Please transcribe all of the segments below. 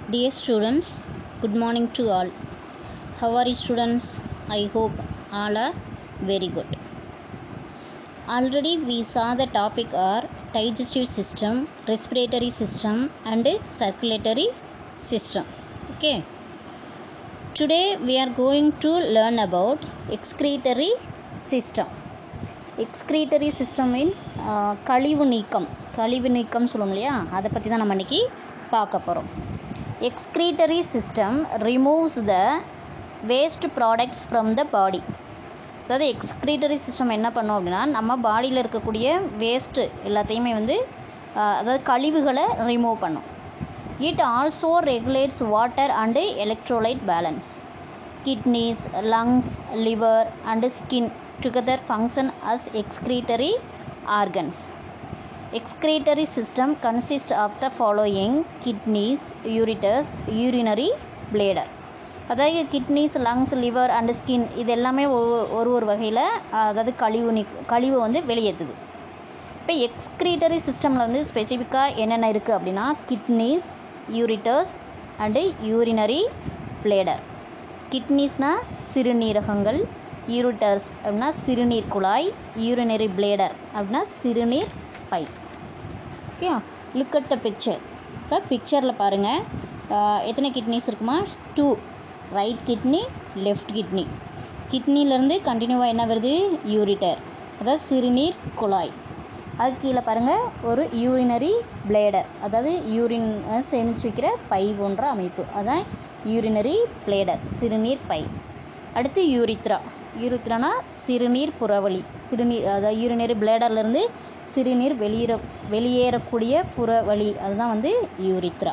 Dear students, good morning to all. How are you students? I hope all are very good. Already we saw the topic are digestive system, respiratory system and circulatory system. Okay. Today we are going to learn about excretory system. Excretory system means கழிவு நீக்கம் கழிவு நீக்கம் சொல்லுவோம் இல்லையா அதை பற்றி தான் நம்ம இன்றைக்கி பார்க்க போகிறோம் excretory system removes the waste products from the body அதாவது எக்ஸ்க்ரீட்டரி சிஸ்டம் என்ன பண்ணும் அப்படின்னா நம்ம பாடியில் இருக்கக்கூடிய வேஸ்ட்டு எல்லாத்தையுமே வந்து அதாவது கழிவுகளை ரிமூவ் பண்ணும் it also regulates water and electrolyte balance kidneys lungs liver and skin together function as excretory organs. Excretory system consists of the following kidneys, ureters, urinary bladder. அதாவது kidneys lungs liver and skin இது எல்லாமே ஒரு ஒரு வகையில் அதாவது கழிவு நீ கழிவு வந்து வெளியேற்றுது இப்போ எக்ஸ்க்ரீட்டரி சிஸ்டமில் வந்து ஸ்பெசிஃபிக்காக என்னென்ன இருக்குது அப்படின்னா kidneys ureters and urinary bladder கிட்னிஸ்னால் சிறுநீரகங்கள் யூரிட்டர்ஸ் அப்படின்னா சிறுநீர் குழாய் யூரினரி பிளேடர் அப்படின்னா சிறுநீர் பை okay look at the picture இப்போ பிக்சரில் பாருங்கள் எத்தனை கிட்னிஸ் இருக்குமா two right kidney left kidney கிட்னிலேருந்து கண்டினியூவாக என்ன வருது யூரிட்டர் அதாவது சிறுநீர் குழாய் அது கீழே பாருங்கள் ஒரு யூரினரி பிளேடர் அதாவது யூரின் சேமித்து வைக்கிற பை போன்ற அமைப்பு அதான் யூரினரி பிளேடர் சிறுநீர் பை அடுத்து யூரித்ரா யூரித்ரானா சிறுநீர் புறவழி சிறுநீர் அதாவது யூரினரி பிளேடர்லேருந்து சிறுநீர் வெளியேற வெளியேறக்கூடிய புறவழி அதுதான் வந்து urethra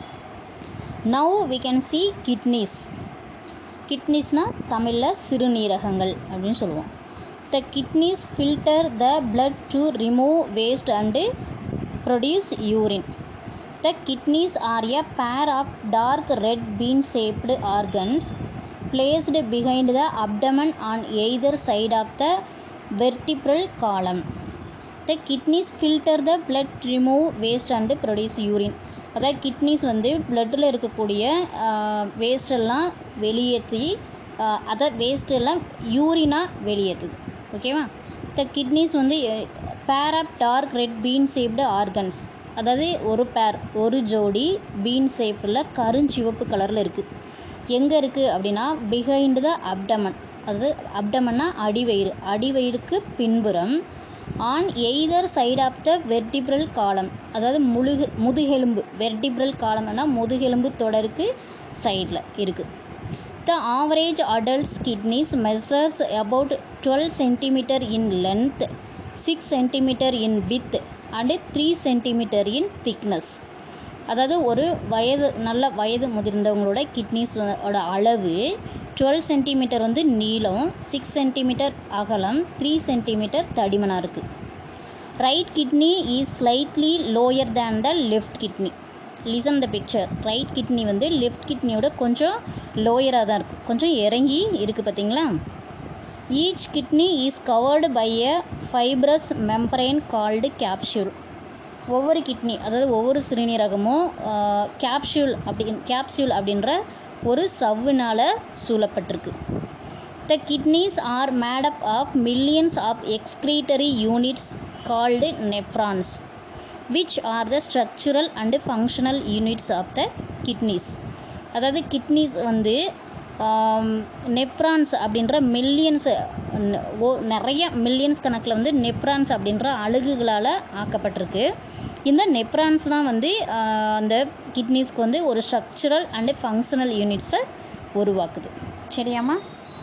now we can see kidneys கிட்னிஸ்னால் தமிழில் சிறுநீரகங்கள் அப்படின்னு சொல்லுவோம் the kidneys filter the blood to remove waste and produce urine the kidneys are a pair of dark red bean shaped organs placed behind the abdomen on either side of the vertebral column. The kidneys filter the blood, remove waste and produce urine. அதாவது kidneys வந்து பிளட்டில் இருக்கக்கூடிய வேஸ்டெல்லாம் வெளியேற்றி அதை வேஸ்டெல்லாம் யூரினாக வெளியேற்றுது ஓகேவா த kidneys வந்து pair of dark red bean shaped organs அதாவது ஒரு பேர் ஒரு ஜோடி பீன் ஷேப்பில் கருஞ்சிவப்பு கலரில் இருக்குது எங்கே இருக்குது அப்படின்னா பிஹைண்ட் த அப்டமன் அதாவது அப்டமன்னா அடிவயிறு அடிவயிறுக்கு பின்புறம் on either side of the vertebral column அதாவது முழுகு முதுகெலும்பு வெர்டிப்ரல் காலம்னா முதுகெலும்பு தொடருக்கு சைடில் இருக்குது the average adults kidneys measures about twelve centimetre in length six centimetre in width and three centimetre in thickness அதாவது ஒரு வயது நல்ல வயது முதிர்ந்தவங்களோட கிட்னிஸோட அளவு டுவெல் சென்டிமீட்டர் வந்து நீளம் சிக்ஸ் சென்டிமீட்டர் அகலம் த்ரீ சென்டிமீட்டர் தடிமனாக இருக்குது right kidney is slightly lower than the left kidney listen the picture right kidney வந்து லெஃப்ட் கிட்னியோட கொஞ்சம் லோயராக தான் இருக்குது கொஞ்சம் இறங்கி இருக்குது பார்த்தீங்களா each kidney is covered by a fibrous membrane called capsule ஒவ்வொரு கிட்னி அதாவது ஒவ்வொரு சிறுநீரகமும் கேப்சூல் அப்படி கேப்சூல் அப்படின்ற ஒரு சவ்வினால் சூழப்பட்டிருக்கு the kidneys are made up of millions of excretory units called nephrons which are the structural and functional units of the kidneys அதாவது கிட்னிஸ் வந்து நெப்ரான்ஸ் அப்படின்ற மில்லியன்ஸ் ஓ நிறைய மில்லியன்ஸ் கணக்கில் வந்து நெப்ரான்ஸ் அப்படின்ற அழுகுகளால் ஆக்கப்பட்டிருக்கு இந்த நெப்ரான்ஸ் தான் வந்து அந்த கிட்னிஸ்க்கு வந்து ஒரு ஸ்ட்ரக்சுரல் அண்டு ஃபங்க்ஷனல் யூனிட்ஸை உருவாக்குது சரியாம்மா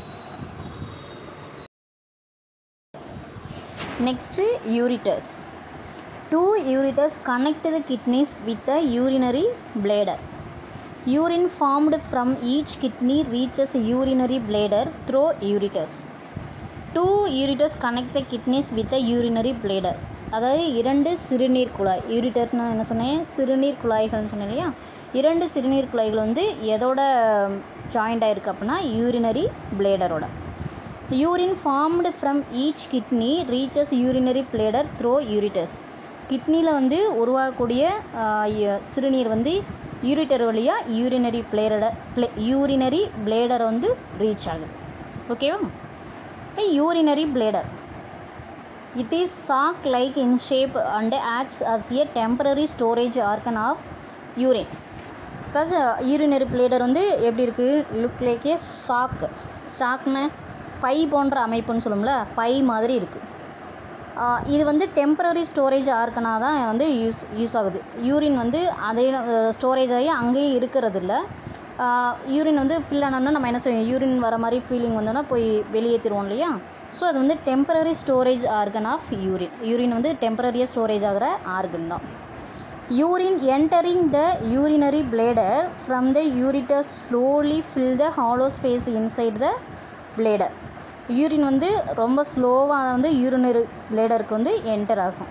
next ureters two ureters connect the kidneys with a urinary bladder urine formed from each kidney reaches urinary bladder through ureters two ureters connect the kidneys with the urinary bladder அதாவது இரண்டு சிறுநீர் குழாய் யூரிட்டர்ஸ்னால் என்ன சொன்னேன் சிறுநீர் குழாய்கள்னு சொன்னேன் இல்லையா இரண்டு சிறுநீர் குழாய்கள் வந்து எதோட ஜாயிண்ட் ஆகிருக்கு அப்படின்னா யூரினரி பிளேடரோட urine formed from each kidney reaches urinary bladder through ureters கிட்னியில் வந்து உருவாகக்கூடிய சிறுநீர் வந்து யூரிட்டர் வழியாக யூரினரி பிளேடரை பிளே யூரினரி பிளேடரை வந்து ரீச் ஆகுது ஓகேவா இப்போ urinary bladder it is sac like in shape and acts as a temporary storage organ of urine plus urinary bladder வந்து எப்படி இருக்குது லுக் லைக் ஏ சாக் சாக்னு பை போன்ற அமைப்புன்னு சொல்லுவோம்ல பை மாதிரி இருக்குது இது வந்து டெம்பரரி ஸ்டோரேஜ் ஆர்கனாக தான் வந்து யூஸ் யூஸ் ஆகுது யூரின் வந்து அதே ஸ்டோரேஜ் ஆகி அங்கேயே இருக்கிறது இல்லை யூரின் வந்து ஃபில் ஆனோன்னா நம்ம என்ன செய்வோம் யூரின் வர மாதிரி ஃபீலிங் வந்தோன்னா போய் வெளியேற்றிடுவோம் இல்லையா ஸோ அது வந்து temporary storage organ of urine urine வந்து டெம்பரரியாக ஸ்டோரேஜ் ஆகிற ஆர்கன் தான் urine entering the urinary bladder from the ureters slowly fill the hollow space inside the bladder urine வந்து ரொம்ப ஸ்லோவாக வந்து யூரினரி பிளேடருக்கு வந்து என்டர் ஆகும்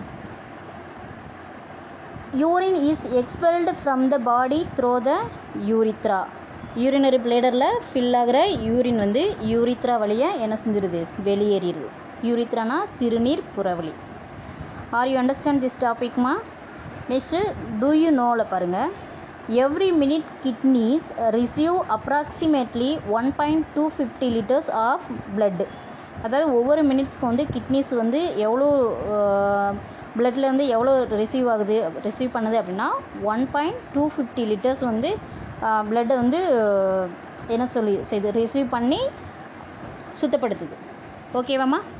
urine is expelled from the body through the urethra urinary பிளேடரில் ஃபில் ஆகிற யூரின் வந்து யூரித்ரா வழியாக என்ன செஞ்சிருது வெளியேறிடுது யூரித்ரானா சிறுநீர் புறவழி are you understand this டாபிக்மா next do you நோவில் பாருங்கள் every minute kidneys receive approximately one point two fifty litres of blood அதாவது ஒவ்வொரு மினிட்ஸ்க்கு வந்து கிட்னிஸ் வந்து எவ்வளோ பிளட்டில் வந்து எவ்வளோ ரிசீவ் ஆகுது ரிசீவ் பண்ணுது அப்படின்னா one point two fifty litres வந்து பிளட்டை வந்து என்ன சொல்லி செய்து ரிசீவ் பண்ணி சுத்தப்படுத்துது ஓகேவாம்மா